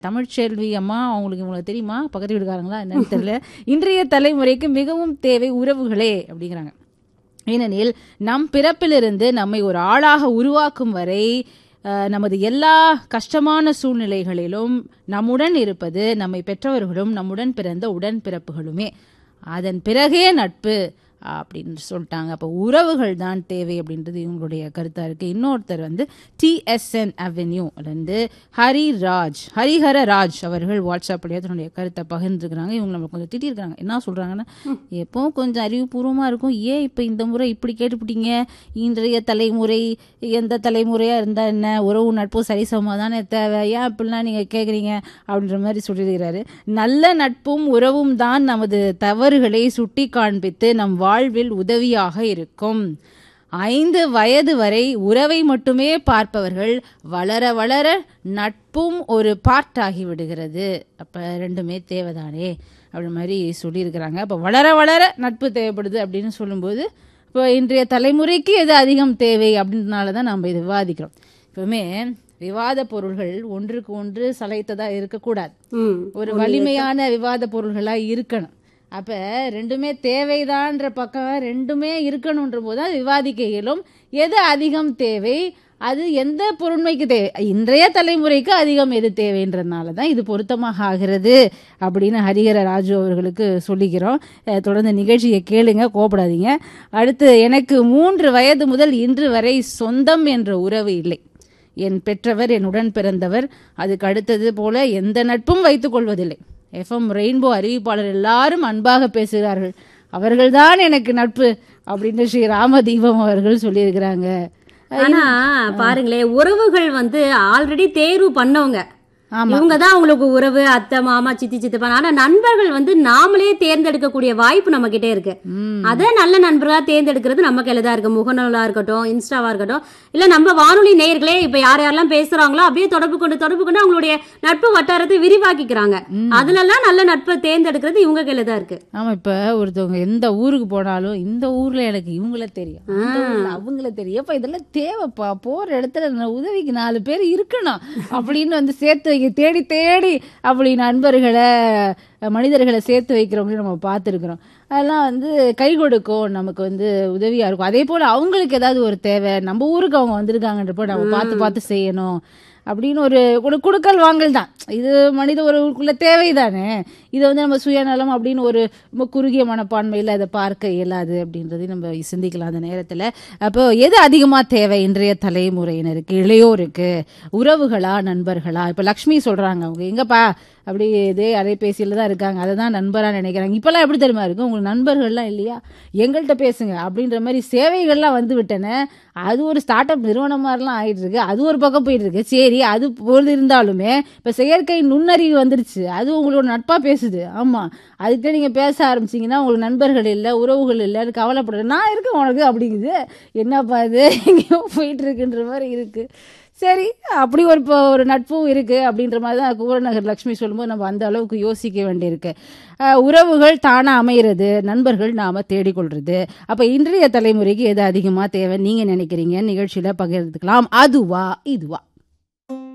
தமிழ்ச்செல்வி அம்மா அவங்களுக்கு உங்களுக்கு தெரியுமா பக்கத்து வீட்டுக்காரங்களா என்னன்னு தெரியல இன்றைய தலைமுறைக்கு மிகவும் தேவை உறவுகளே அப்படிங்கிறாங்க ஏனெனில் நம் பிறப்பிலிருந்து நம்மை ஒரு ஆளாக உருவாக்கும் வரை அஹ், நமது எல்லா கஷ்டமான சூழ்நிலைகளிலும் நம்முடன் இருப்பது நம்மை பெற்றவர்களும் நம்முடன் பிறந்த உடன் பிறப்புகளுமே அதன் பிறகே நட்பு அப்படின்னு சொல்லிட்டாங்க அப்போ உறவுகள் தான் தேவை அப்படின்றது இவங்களுடைய கருத்தாக இருக்குது இன்னொருத்தர் வந்து டிஎஸ்என் அவென்யூ வந்து ஹரிராஜ் ஹரிஹர ராஜ் அவர்கள் வாட்ஸ்அப்லேயே தன்னுடைய கருத்தை பகிர்ந்துருக்கிறாங்க இவங்க நம்ம கொஞ்சம் திட்டிருக்கிறாங்க என்ன சொல்கிறாங்கன்னா எப்பவும் கொஞ்சம் அறிவுபூர்வமாக இருக்கும் ஏன் இப்போ இந்த முறை இப்படி கேட்டுப்பிட்டீங்க இன்றைய தலைமுறை எந்த தலைமுறையாக இருந்தால் என்ன உறவு நட்பு சரிசமமாக தானே தேவை ஏன் இப்படிலாம் நீங்கள் கேட்குறீங்க அப்படின்ற மாதிரி சொல்லியிருக்கிறாரு நல்ல நட்பும் உறவும் தான் நமது தவறுகளை சுட்டி காண்பித்து நம் வாழ்வில் உதவியாக இருக்கும் ஐந்து வயது வரை உறவை மட்டுமே பார்ப்பவர்கள் வளர வளர நட்பும் ஒரு பார்ட் ஆகி விடுகிறது அப்போ ரெண்டுமே தேவைதானே அப்படி மாதிரி சொல்லியிருக்கிறாங்க அப்போ வளர வளர நட்பு தேவைப்படுது அப்படின்னு சொல்லும்போது இப்போ இன்றைய தலைமுறைக்கு எது அதிகம் தேவை அப்படின்றனால தான் நம்ம இது விவாதிக்கிறோம் எப்பவுமே விவாத பொருள்கள் ஒன்றுக்கு ஒன்று சளைத்ததா இருக்கக்கூடாது ம் ஒரு வலிமையான விவாத பொருள்களா இருக்கணும் அப்ப ரெண்டுமே தேவைதான்ற பக்கம் ரெண்டுமே இருக்கணுன்ற போது தான் விவாதிக்க இயலும் எது அதிகம் தேவை அது எந்த பொருண்மைக்கு தேவை இன்றைய தலைமுறைக்கு அதிகம் எது தேவைன்றதுனால தான் இது பொருத்தமாக ஆகிறது அப்படின்னு ஹரிஹர ராஜு அவர்களுக்கு சொல்லிக்கிறோம் அஹ் தொடர்ந்து நிகழ்ச்சியை கேளுங்க கோபப்படாதீங்க அடுத்து எனக்கு மூன்று வயது முதல் இன்று வரை சொந்தம் என்ற உறவு இல்லை என் பெற்றவர் என் உடன் பிறந்தவர் அதுக்கு அடுத்தது போல எந்த நட்பும் வைத்துக் கொள்வதில்லை எஃப்எம் ரெயின்போ அறிவிப்பாளர் எல்லாரும் அன்பாக பேசுகிறார்கள் அவர்கள்தான் எனக்கு நட்பு அப்படின்னு ஸ்ரீ ராமதீபம் அவர்கள் சொல்லியிருக்கிறாங்க ஆனா பாருங்களேன் உறவுகள் வந்து ஆல்ரெடி தேர்வு பண்ணவங்க ஆமா. இவங்க தான் அவங்களுக்கு உறவு அத்தை மாமா சித்தி சித்தப்பா ஆனா நண்பர்கள் வந்து நாமளே தேர்ந்தெடுக்கக்கூடிய வாய்ப்பு நம்ம கிட்டே இருக்கு ம். அதே நல்ல நண்பர்களா தேர்ந்தெடுக்கிறது நம்ம கையில தான் இருக்கு முகநூலா இருக்கட்டும் இன்ஸ்டாவா இருக்கட்டும் இல்ல நம்ம வானொலி நேயர்களே இப்ப யார் யாரெல்லாம் பேசுறாங்களோ அப்படியே தொடர்பு கொண்டு தொடர்பு கொண்டு அவங்களுடைய நட்பு வட்டாரத்தை விரிவாக்கிக்கிறாங்க அதுல எல்லாம் நல்ல நட்பை தேர்ந்தெடுக்கிறது இவங்க கையில தான் இருக்கு ஆமா இப்ப ஒருத்தவங்க எந்த ஊருக்கு போனாலும் இந்த ஊர்ல எனக்கு இவங்கள தெரியும் அந்த ஊர்ல அவங்கள தெரியும் அப்ப இதெல்லாம் தேவைப்பா போற இடத்துல நான் உதவிக்கு நாலு பேர் இருக்கணும் அப்படின்னு வந்து சேர்த்து வைக்க தேடி தேடி அப்படி நண்பர்களை மனிதர்களை சேர்த்து வைக்கிறவங்களையும் நம்ம பார்த்துருக்குறோம் அதெல்லாம் வந்து கை கொடுக்கும் நமக்கு வந்து உதவியா இருக்கும் அதே போல அவங்களுக்கு ஏதாவது ஒரு தேவை நம்ம ஊருக்கு அவங்க வந்திருக்காங்கன்றப்போ நம்ம பார்த்து பார்த்து செய்யணும் அப்படின்னு ஒரு ஒரு குடுக்கல் வாங்கல் தான் இது மனித உறவுக்குள்ள தேவைதானே இதை வந்து நம்ம சுயநலம் அப்படின்னு ஒரு ரொம்ப குறுகிய மனப்பான்மையில் அதை பார்க்க இயலாது அப்படின்றதையும் நம்ம சிந்திக்கலாம் அந்த நேரத்தில் அப்போ எது அதிகமாக தேவை இன்றைய தலைமுறையினருக்கு இளையோருக்கு உறவுகளா நண்பர்களா இப்போ லக்ஷ்மி சொல்கிறாங்க அவங்க எங்கப்பா அப்படி இதே அலைபேசியில் தான் இருக்காங்க அதை தான் நண்பராக நினைக்கிறாங்க இப்போல்லாம் எப்படி தெரியுமா இருக்கு உங்களுக்கு நண்பர்கள்லாம் இல்லையா எங்கள்கிட்ட பேசுங்க அப்படின்ற மாதிரி சேவைகள்லாம் வந்து விட்டன அது ஒரு ஸ்டார்ட் அப் நிறுவனம் மாதிரிலாம் ஆயிட்டு இருக்கு அது ஒரு பக்கம் போயிட்டு இருக்கு சரி அது பொழுது இருந்தாலுமே இப்போ செயற்கை நுண்ணறிவு வந்துருச்சு அது உங்களோட நட்பா பேசுது ஆமா அதுக்கிட்ட நீங்க பேச ஆரம்பிச்சீங்கன்னா உங்களுக்கு நண்பர்கள் இல்லை உறவுகள் இல்லைன்னு கவலைப்படுற நான் இருக்கேன் உனக்கு அப்படிங்குது என்னப்பா இது எங்கேயோ போயிட்டு இருக்குன்ற மாதிரி இருக்கு சரி அப்படி ஒரு இப்போ ஒரு நட்பும் இருக்கு அப்படின்ற மாதிரி தான் குமரநகர் லக்ஷ்மி சொல்லும்போது நம்ம அந்த அளவுக்கு யோசிக்க வேண்டியிருக்கு அஹ் உறவுகள் தானா அமைகிறது நண்பர்கள் நாம தேடிக்கொள்றது அப்ப இன்றைய தலைமுறைக்கு எது அதிகமா தேவை நீங்க நினைக்கிறீங்க நிகழ்ச்சியில பகிர்ந்துக்கலாம் அதுவா இதுவா